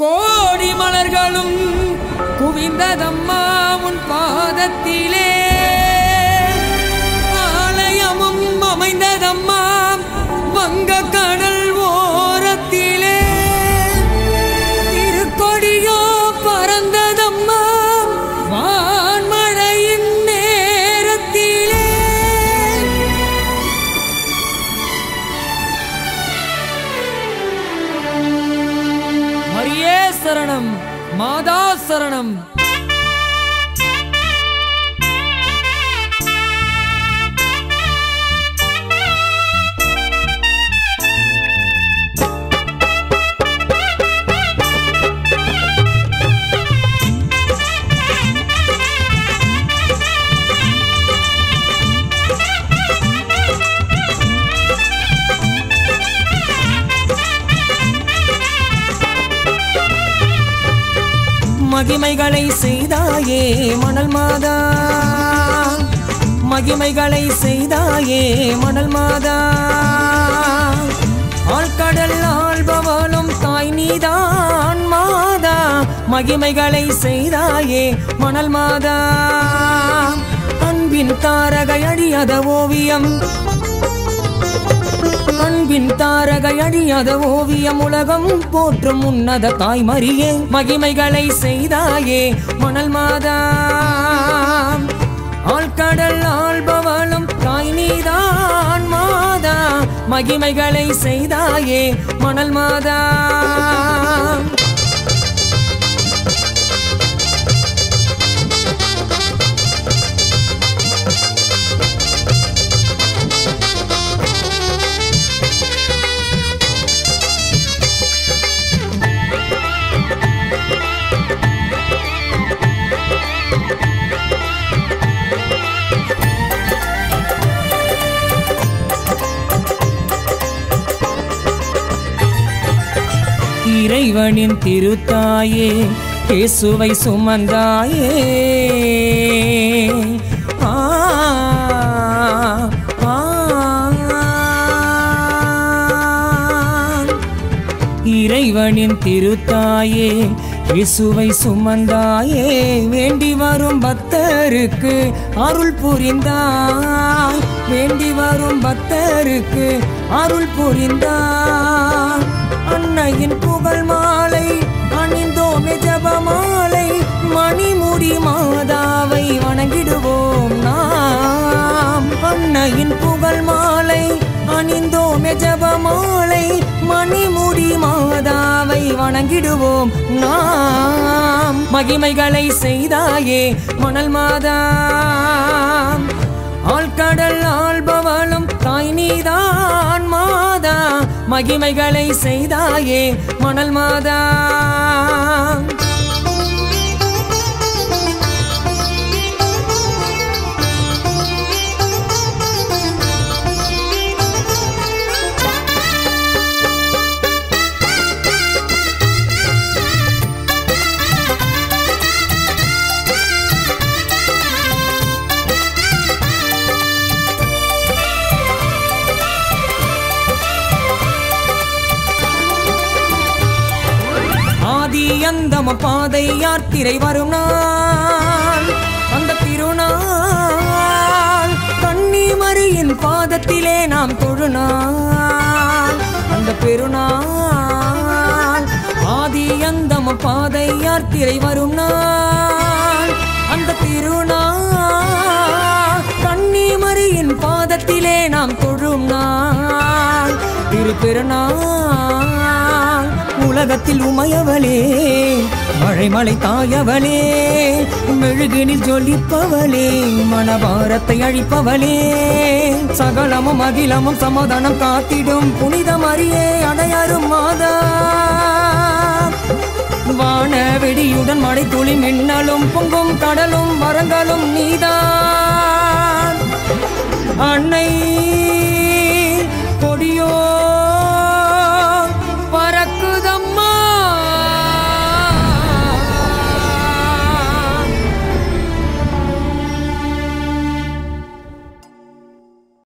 கோடி மலர்களும் குவிந்ததம்மா உன் பாதத்திலே ஆலயமும் அமைந்ததம்மா வங்க கடல் ஓரத்திலே திருக்கொடியோ பறந்ததம்மா வான்மழையின் நேரத்திலே மரியே சரணம் மாதா சரணம் மகிமைகளை செய்தாயே மணல் மாதா மகிமைகளை செய்தாயே மணல் மாதா ஆழ்கடல் ஆள்பவளும் தாய் நீதான் மாதா மகிமைகளை செய்தாயே மணல் மாதா அன்பின் தாரகை அழியாத ஓவியம் அன்பின் தாரகை அழியாத ஓவியம் உலகம் போற்றும் உன்னத தாய்மரியே மகிமைகளை செய்தாயே மணல் மாதா ஆழ்கடல் ஆள்பவளும் தாய் நீதான் மாதா மகிமைகளை செய்தாயே மணல் மாதா இறைவனின் திருத்தாயே இயேசுவை சுமந்தாயே ஆ, ஆ, இறைவனின் திருத்தாயே இயேசுவை சுமந்தாயே வேண்டி வரும் பக்தருக்கு அருள் புரிந்தாய் வேண்டி வரும் பக்தருக்கு அருள் புரிந்தாய் அன்னையின் புகழ் மாலை அணிந்தோமே ஜபமாலை மணிமுடி மாதாவை வணங்கிடுவோம் நாம் அன்னையின் புகழ் மாலை அணிந்தோமே ஜபமாலை மணிமுடி மாதாவை வணங்கிடுவோம் நாம் மகிமைகளை செய்தாயே மணல் மாதா ஆழ்கடல் ஆள்பவளும் தாய் நீதான் மாதா மகிமைகளை செய்தாயே மணல் மாதா ஆதி அந்தம பாதை யாத்திரை வரும் நாள் அந்த திருநாள் கன்னிமரியின் பாதத்திலே நாம் தொழுநாள் அந்த பெருநாள் ஆதி அந்தம பாதை யாத்திரை வரும் நாள் அந்த திருநாள் கன்னிமரியின் பாதத்திலே நாம் தொழும் நாள் திருப்பெருநாள் உலகத்தில் உமையவளே மழைமலை தாயவளே மெழுகினில் ஜொலிப்பவளே மனபாரத்தை அழிப்பவளே சகலமும் அகிலமும் சமாதானம் காத்திடும் புனித மரியே அடையாறும் மாதா வான வெடியுடன் மழை துளி மின்னலும் பொங்கும் கடலும் மரங்களும் நீதான் அன்னை